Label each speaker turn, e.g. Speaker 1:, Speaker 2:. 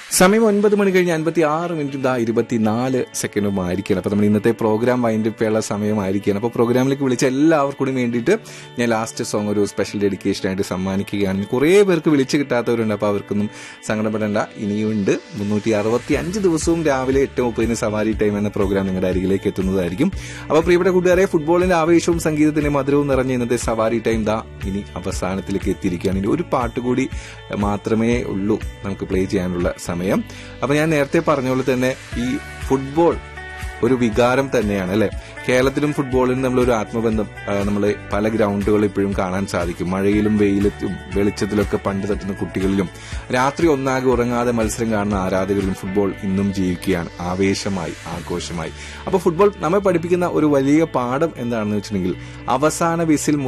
Speaker 1: സമയം ഒൻപത് മണി കഴിഞ്ഞ് അൻപത്തി ആറ് മിനിറ്റും ദാ ഇരുപത്തിനാല് സെക്കൻഡും ആയിരിക്കണം അപ്പൊ നമ്മൾ ഇന്നത്തെ പ്രോഗ്രാം വൈൻഡപ്പ് ചെയ്യാനുള്ള സമയമായിരിക്കണം അപ്പോൾ പ്രോഗ്രാമിലേക്ക് വിളിച്ച എല്ലാവർക്കും വേണ്ടിയിട്ട് ഞാൻ ലാസ്റ്റ് സോങ് ഒരു സ്പെഷ്യൽ ഡെഡിക്കേഷൻ ആയിട്ട് സമ്മാനിക്കുകയാണ് കുറേ പേർക്ക് വിളിച്ചു കിട്ടാത്തവരുണ്ട് അപ്പോൾ അവർക്കൊന്നും സങ്കടപ്പെടേണ്ട ഇനിയുണ്ട് മുന്നൂറ്റി അറുപത്തി അഞ്ച് ദിവസവും രാവിലെ എട്ട് മുപ്പതിന് സവാരി ടൈം എന്ന പ്രോഗ്രാം നിങ്ങളുടെ അരികിലേക്ക് എത്തുന്നതായിരിക്കും അപ്പോൾ പ്രിയപ്പെട്ട കൂട്ടുകാരെ ഫുട്ബോളിന്റെ ആവേശവും സംഗീതത്തിന്റെ മധുരവും നിറഞ്ഞ ഇന്നത്തെ സവാരി ടൈം ദാ ഇനി അവസാനത്തിലേക്ക് എത്തിയിരിക്കുകയാണ് ഇനി ഒരു പാട്ട് കൂടി മാത്രമേ ഉള്ളൂ നമുക്ക് പ്ലേ ചെയ്യാനുള്ള സമയം അപ്പൊ ഞാൻ നേരത്തെ പറഞ്ഞ പോലെ തന്നെ ഈ ഫുട്ബോൾ ഒരു വികാരം തന്നെയാണ് അല്ലെ കേരളത്തിലും ഫുട്ബോളിനും നമ്മളൊരു ആത്മബന്ധം നമ്മൾ പല ഗ്രൗണ്ടുകളിൽ ഇപ്പോഴും കാണാൻ സാധിക്കും മഴയിലും വെയിലത്തും വെളിച്ചത്തിലൊക്കെ പണ്ട് തട്ടുന്ന കുട്ടികളിലും രാത്രി ഒന്നാകെ ഉറങ്ങാതെ മത്സരം കാണുന്ന ആരാധകരിലും ഫുട്ബോൾ ഇന്നും ജീവിക്കുകയാണ് ആവേശമായി ആഘോഷമായി അപ്പൊ ഫുട്ബോൾ നമ്മെ പഠിപ്പിക്കുന്ന ഒരു വലിയ പാഠം എന്താണെന്ന് വെച്ചിട്ടുണ്ടെങ്കിൽ അവസാന വിസിൽ